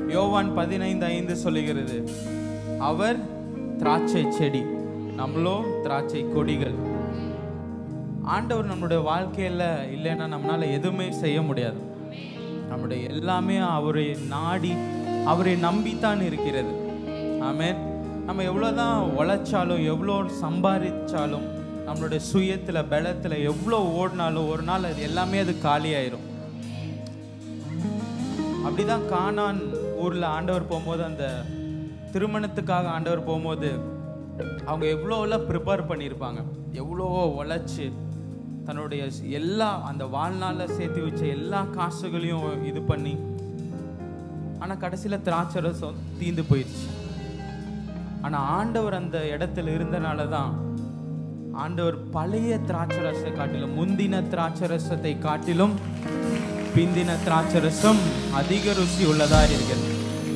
யோவான் பதினைந்து ஐந்து சொல்லுகிறது அவர் திராட்சை செடி நம்மளோ திராட்சை கொடிகள் ஆண்டவர் நம்மளுடைய வாழ்க்கையில இல்லைன்னா நம்மளால எதுவுமே செய்ய முடியாது நம்முடைய எல்லாமே அவரை நாடி அவரை நம்பித்தான் இருக்கிறது ஆமென் நம்ம எவ்வளோதான் உழைச்சாலும் எவ்வளோ சம்பாதிச்சாலும் நம்மளுடைய சுயத்துல பலத்துல எவ்வளோ ஓடினாலும் ஒரு நாள் அது எல்லாமே அது காலியாயிரும் அப்படிதான் கானான் ஊர்ல ஆண்டவர் போகும்போது அந்த திருமணத்துக்காக ஆண்டவர் போகும்போது அவங்க எவ்வளோலாம் ப்ரிப்பேர் பண்ணியிருப்பாங்க எவ்வளோ உழைச்சி தன்னுடைய எல்லா அந்த வாழ்நாளில் சேர்த்து வச்ச எல்லா காசுகளையும் இது பண்ணி ஆனால் கடைசியில் திராட்சை ரசம் தீந்து போயிடுச்சு ஆனால் ஆண்டவர் அந்த இடத்துல இருந்தனால தான் ஆண்டவர் பழைய திராட்சை ரசத்தை காட்டிலும் முந்தின திராட்சை ரசத்தை காட்டிலும் பிந்தின திராட்சை ரசம் அதிக ருசி உள்ளதா இருக்கிறது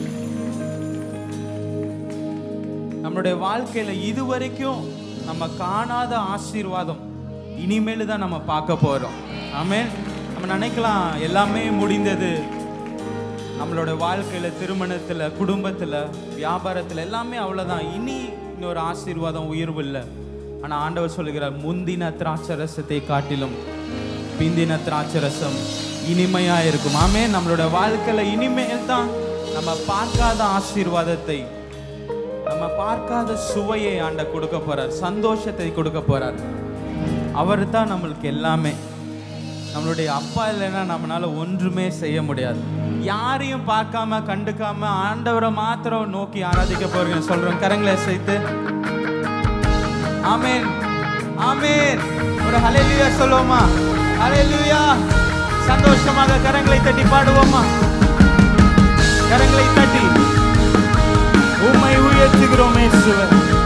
நம்மளுடைய வாழ்க்கையில இதுவரைக்கும் நம்ம காணாத ஆசீர்வாதம் இனிமேல் தான் நம்ம பார்க்க போறோம் ஆமென் நம்ம நினைக்கலாம் எல்லாமே முடிந்தது நம்மளோட வாழ்க்கையில திருமணத்துல குடும்பத்துல வியாபாரத்துல எல்லாமே அவ்வளவுதான் இனி இன்னொரு ஆசீர்வாதம் உயர்வு இல்லை ஆனா ஆண்டவர் சொல்லுகிறார் முந்தின திராட்சை ரசத்தை காட்டிலும் பிந்தின திராட்சை ரசம் இனிமையா இருக்கும் ஆமே நம்மளோட வாழ்க்கையில இனிமேல் தான் நம்ம பார்க்காத ஆசீர்வாதத்தை நம்ம பார்க்காத சுவையை ஆண்ட கொடுக்க போறார் சந்தோஷத்தை கொடுக்க போறார் அவர் தான் நம்மளுக்கு எல்லாமே நம்மளுடைய அப்பா இல்லைன்னா நம்மளால ஒன்றுமே செய்ய முடியாது யாரையும் பார்க்காம கண்டுக்காம ஆண்டவரை மாத்திரம் நோக்கி ஆராதிக்க போறீங்க சொல்றோம் கரங்களை சேர்த்து ஆமென் ஆமென் ஒரு ஹalleluya சொல்லுவோமா ஹalleluya சந்தோஷமாக கரங்களை தட்டி பாடுவோமா கரங்களை தட்டி உம்மை உயர்த்துகிறோம் இயேசுவே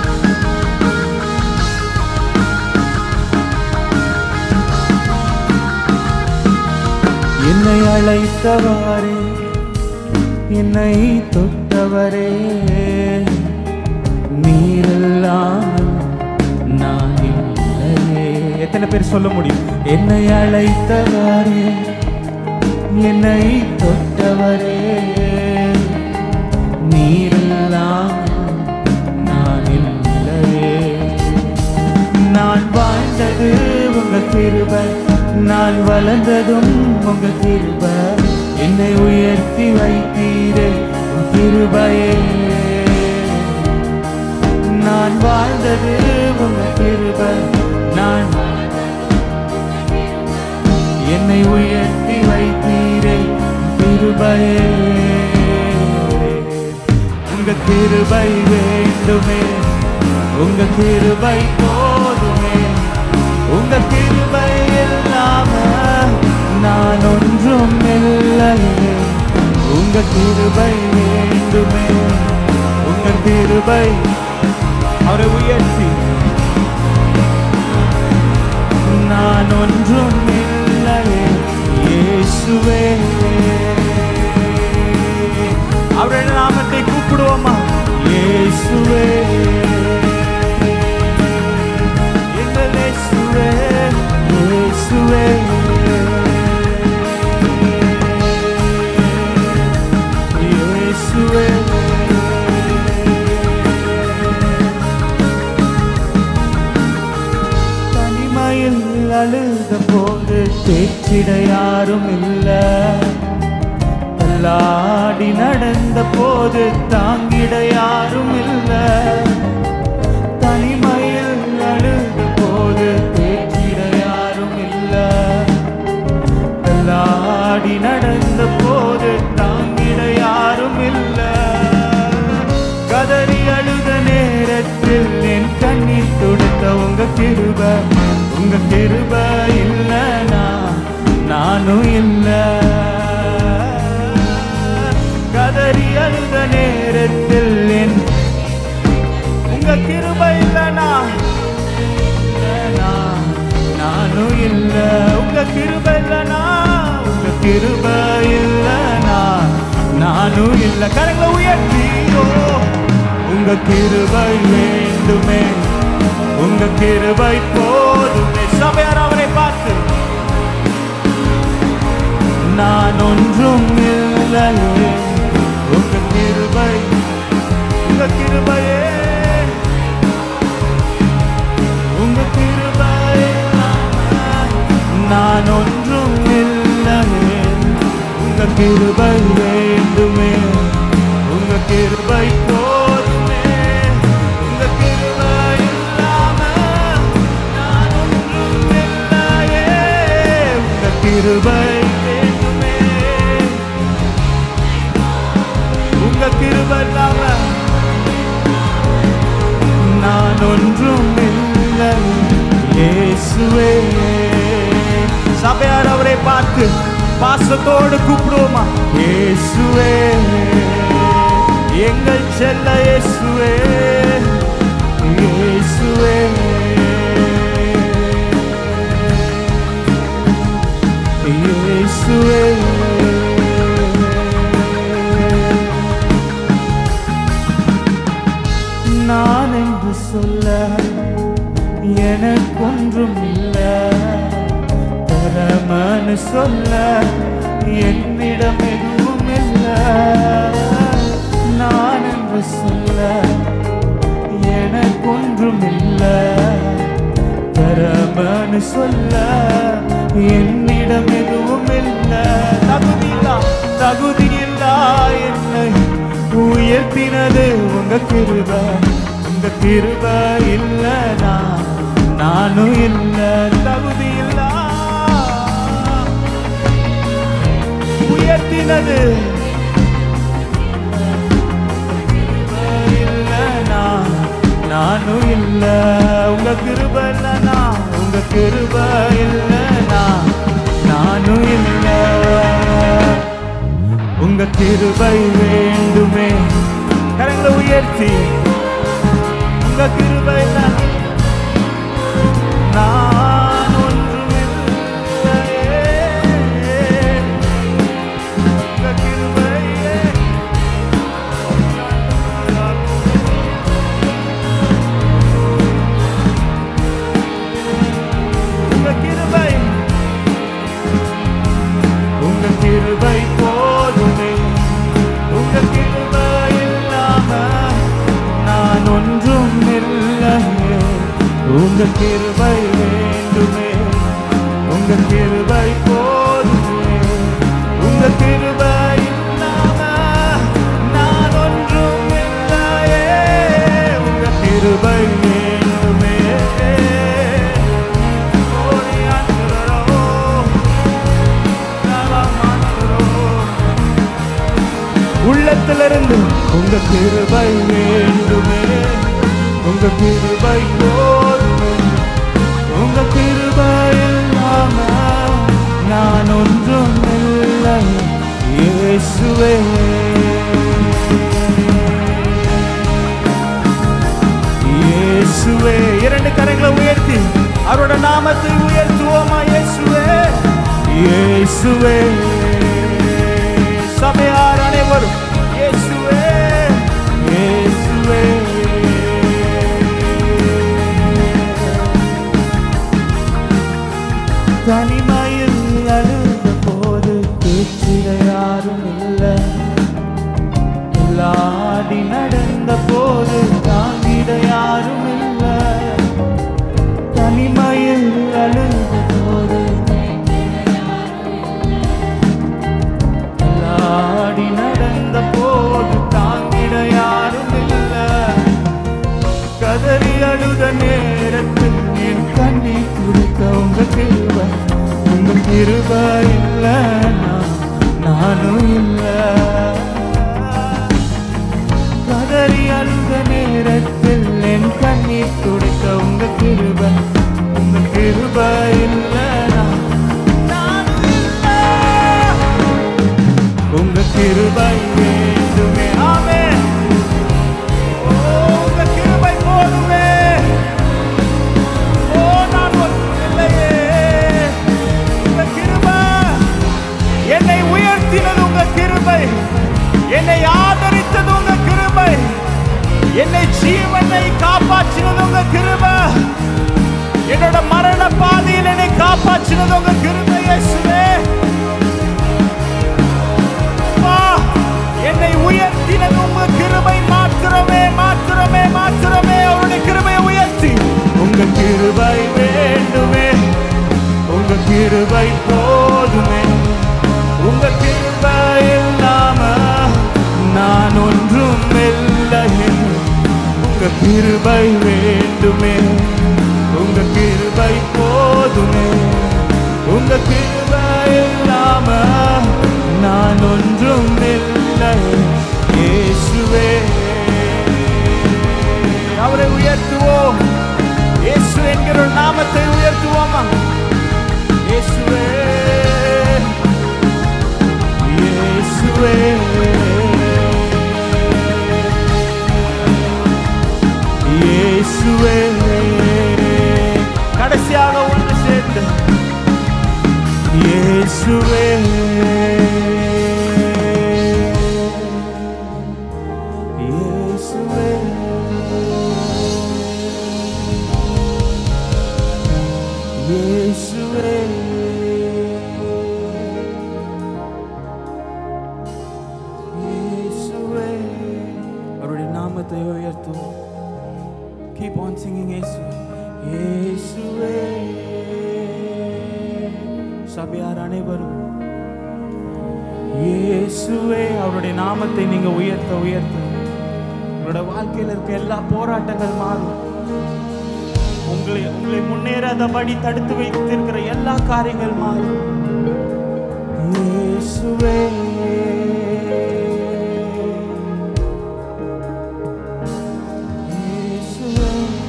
என்னை அழைத்தவாறே என்னை தொட்டவரே நீரெல்லாம் நான் இல்லையே எத்தனை பேர் சொல்ல முடியும் என்னை அழைத்தவாறே என்னை தொட்டவரே நீரெல்லாம் நான் இல்லையே நான் வாழ்ந்தது உங்க கிருபை நான் வளர்ந்ததும் உங்க கிருபை என்னை உயர்த்தி வைத்தீரே உன் கிருபையே நான் வாழ்ந்தது உங்க கிருபை நான் என்னை உயர்த்தி வைத்தீரே உன் கிருபையே உங்க கிருபை வேண்டுமே உங்க கிருபை போதுமே உங்க கிருபை இல்லாம நான் ஒன்றும் இல்லையே உங்க கிருபை வேண்டுமே உங்க கிருபை அவரை உயர்த்தி நான் ஒன்றும் இல்லையே இயேசுவே அவருடைய நாமத்தை கூப்பிடுவோமா இயேசுவே எங்கள் இயேசுவே இயேசுவே இயேசுவே தனிமையில் அழுத போது பேச்சிட யாரும் இல்லை தள்ளாடி நடந்த போது தாங்கிட யாரும் இல்ல தனிமையில் அழுத போது பேச்சிட யாரும் இல்ல தள்ளாடி நடந்த போது தாங்கிட யாரும் இல்ல கதறி அழுத நேரத்தில் என் கண்ணீர் துடுத்த உங்க கிருப உங்க கிருப இல்லனா நானும் இல்ல கதறி அழுத நேரத்தில் என் உங்க கிருபை இல்லனா இல்லனா, நானும் இல்ல உங்க கிருபை இல்லனா உங்க கிருபை இல்லனா நானும் இல்ல கரங்களை உயர்த்தியோ உங்க கிருபை வேண்டுமே உங்க கிருபை போதுமே சபையார் அவரை பார்த்து நான் ஒன்றும் இல்லையே உங்க கிருபை இல்லாம நான் ஒன்றும் இல்லை இயேசுவே சபையார் அவரை பார்த்து பாசத்தோடு கூப்பிடுவோமா இயேசுவே எங்கள் செல்ல இயேசுவே இயேசுவே இயேசுவே நான் என்று சொல்ல எனக்கொன்றும் இல்லை தரமனு சொல்ல என்னிடம் எதுவும் இல்லை நான் என்று சொல்ல எனக்கொன்றும் இல்லை தரமனு சொல்ல என்னிடம் எதுவும் இல்லை தகுதியில்லா தகுதியில்லா என்னை உயர்த்தினது உங்க கிருப உங்க கிருப இல்ல நான் நானும் இல்ல தகுதி இல்ல உயர்த்தினது இல்ல நான் நானும் இல்ல உங்க கிருப இல்லனா உங்க கிருப இல்லனா நானும் இல்ல உங்க கிருபை வேண்டுமே கரங்களை உயர்த்தி உங்க கிருபை இல்லனா நான் ஒன்றுமில்லையே. உங்க கிருபையே உங்க கிருபை உங்க கிருபை போதுமே உங்க கிருபை இல்லாம நான் ஒன்றும் இல்லையே உங்க கிருபை வேண்டுமே உங்க கிருபை போதுமே உங்க கிருபை இல்லாம நான் ஒன்றும் இல்லையே உங்க கிருபை வேண்டுமே ஓடி அன்பரோ உள்ளத்திலிருந்து உங்க கிருபை வேண்டுமே உங்க கிருபை போதுமே உங்க கிருபை இல்லாம நான் ஒன்றும் இல்லை இயேசுவே இயேசுவே இரண்டு கரங்களை உயர்த்தி அவரோட நாமத்தை உயர்த்துவோமா இயேசுவே இயேசுவே சபையார் அனைவரும் இயேசுவே இயேசுவே தனிமையில் அழுத போது பேச்சிட யாரும் இல்லை எல்லாடி நடந்த போது தாங்கிட யாரும் இல்லை தனிமையில் அழுத போது எல்லாடி நடந்த போது தாங்கிட யாரும் இல்லை கதறி அழுத நேரத்தில் என் கண்ணி குடிக்க உங்க கிருப உங்க கிருப இல்ல நானும் இல்ல கதறி அழுத நேரத்தில் என் கண்ணீர் துடைக்க உங்க கிருப உங்க கிருப இல்ல நானும் இல்ல உங்க கிருபை வேண்டுமே ஆமென் ஓ உங்க கிருபை போதுமே ஓ நான் ஒன்றும் இல்லையே உங்க கிருபை என்னை உயர்த்தினது உங்க கிருபை என்னை ஆதரித்தது உங்க கிருபை என்னை ஜீவனை காப்பாற்றினது உங்க கிருபை என்னோட மரண பாதையில் என்னை காப்பாற்றினது உங்க கிருபை இயேசுவே அப்பா, என்னை உயர்த்தினது உங்க கிருபை மாத்திரமே மாத்திரமே மாத்திரமே அவருடைய கிருபையை உயர்த்தி உங்க கிருபை வேண்டுமே உங்க கிருபை போதுமே உங்க கிருபை இல்லாம நான் ஒன்றும் இல்லையே உங்க கிருபை வேண்டுமே உங்க கிருபை போதுமே உங்க கிருபை இல்லாம நான் ஒன்றும் இல்லை இயேசு நாமத்தை உயர்த்துவோம் கீப் ஆன் சிங்கிங் இயேசுவே இயேசுவே சபையார் அனைவரும் இயேசுவே அவருடைய நாமத்தை நீங்க உயர்த்த உயர்த்த உங்களோட வாழ்க்கையில இருக்க எல்லா போராட்டங்கள் மாறும் உங்களை உங்களை முன்னேறாதபடி தடுத்து வைத்திருக்கிற எல்லா காரியங்கள் மாறும் இயேசுவே இயேசுவே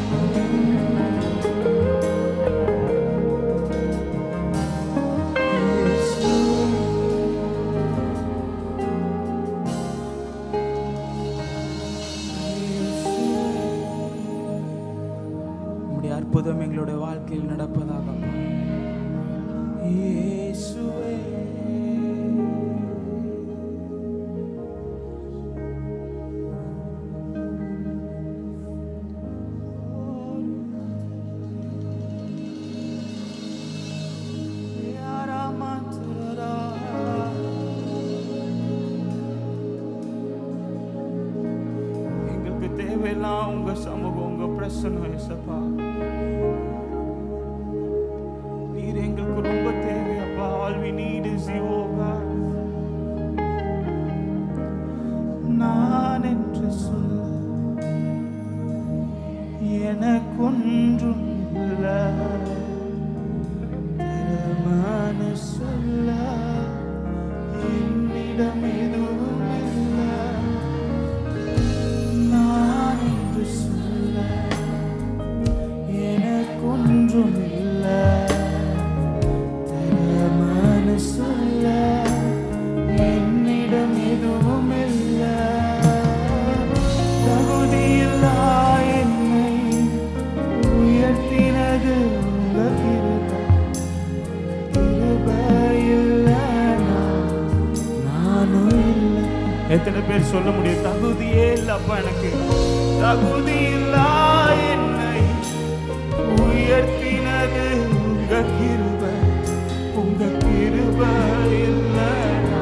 உம்முடைய அற்புதம் எங்களுடைய வாழ்க்கையில் நடப்பதாக அப்பா. இயேசுவே எங்களுக்கு தேவையெல்லாம் உங்க சமூகம் உங்க பிரசனம் ஏசப்பா நீர் எங்களுக்கு ரொம்ப தேவை அப்பா all we need is you நான் என்று சொல்ல எனக்கொன்றும் இல்லை திறமான சொல்ல என்னிடம் எதுவும் இல்லை நான் என்று சொல்ல எனக்கொன்றும் இல்லை திறமான சொல்ல என்னிடம் எதுவும் இல்லை தகுதியில்லா என்னை உயர்த்தினது உங்க கிருபை எத்தனை பேர் சொல்ல முடியும் தகுதியே இல்லப்பா எனக்கு தகுதி இல்லா என்னை உயர்த்தினது உங்க கிருபை உங்க கிருபை இல்லைனா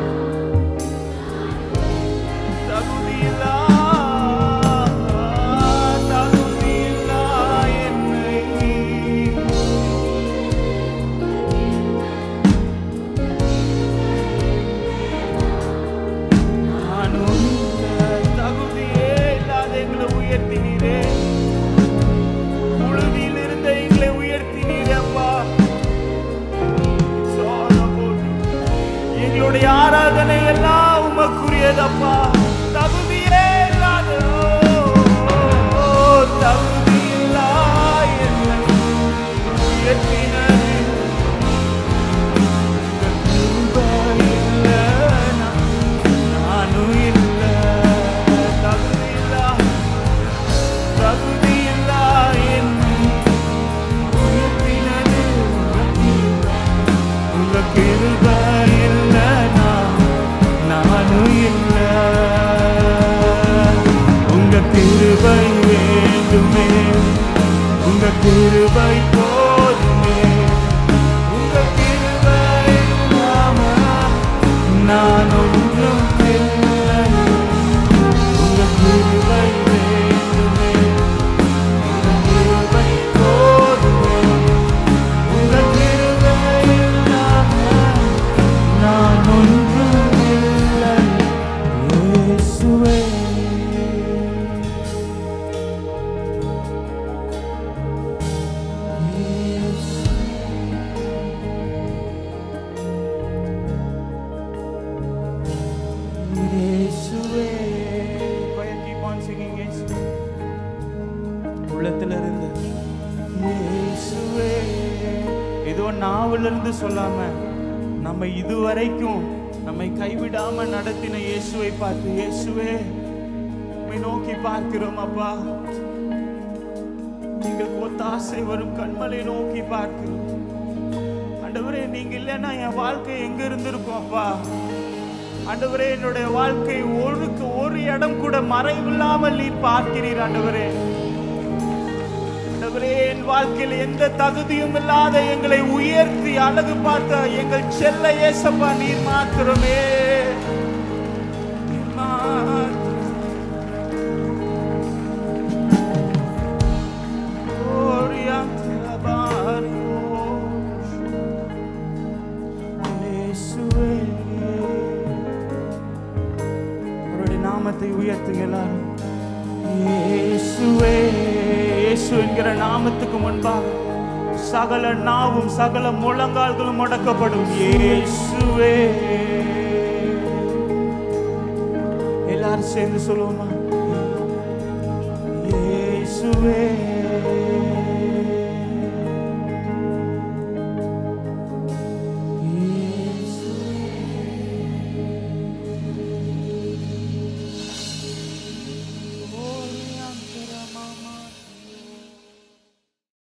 தகுதி இல்லா தகுதி இல்லா என்னை நானும் தகுதியே இல்லாத எங்களை உயர்த்தினீரே புழுதியில் இருந்த எங்களை உயர்த்தினீரே அப்பா It's all about you. எங்களுடைய ஆராதனை எல்லாம் உமக்குரியதப்பா தகுதியே இல்லாத ஓ, தகுதி இல்லா என்னை உயர்த்தினது உங்க கிருபை இல்லைனா நானும் இல்ல தகுதியில்லா தகுதியில்லா என்னை உயர்த்தினது உங்க கிருபை இல்லைனா நானும் இல்ல உங்க கிருபை வேண்டுமே உங்க கிருபை போதுமே உங்க கிருபை இல்லாம நான் ஒன்றும் இல்லை உங்க கிருபை வேண்டுமே உங்க கிருபை போதுமே உங்க கிருபை இல்லாம நான் ஒன்றும் இல்லை இயேசுவே இயேசுவே Choir, keep on singing, இயேசுவே. உள்ளத்துல இருந்து இயேசுவே ஏதோ நாவல இருந்து சொல்லாம நம்ம இதுவரைக்கும் நம்மை கைவிடாம நடத்தின இயேசுவை பார்த்து இயேசுவே உம்மை நோக்கி பார்க்கிறோம் அப்பா நீங்கள் ஒத்தாசை வரும் கண்மலை நோக்கி பார்க்கிறோம் ஆண்டவரே நீங்க இல்லைன்னா என் வாழ்க்கை எங்க இருந்திருக்கும் அப்பா ஆண்டவரே என்னுடைய வாழ்க்கை ஒழுக்கு ஒரு இடம் கூட மறைவில்லாமல் நீர் பார்க்கிறீர் ஆண்டவரே ஆண்டவரே என் வாழ்க்கையில் எந்த தகுதியும் இல்லாத எங்களை உயர்த்தி அழகு பார்த்த எங்கள் செல்ல ஏசப்பா நீர் மாத்திரமே நீர் மாத்திரம். நாமத்தை உயர்த்துங்க எல்லாரும் இயேசுவே இயேசு என்கிற நாமத்துக்கு முன்பாக சகல நாவும் சகல முழங்கால்களும் முடக்கப்படும் இயேசுவே எல்லாரும் சேர்ந்து சொல்லுவோமா இயேசுவே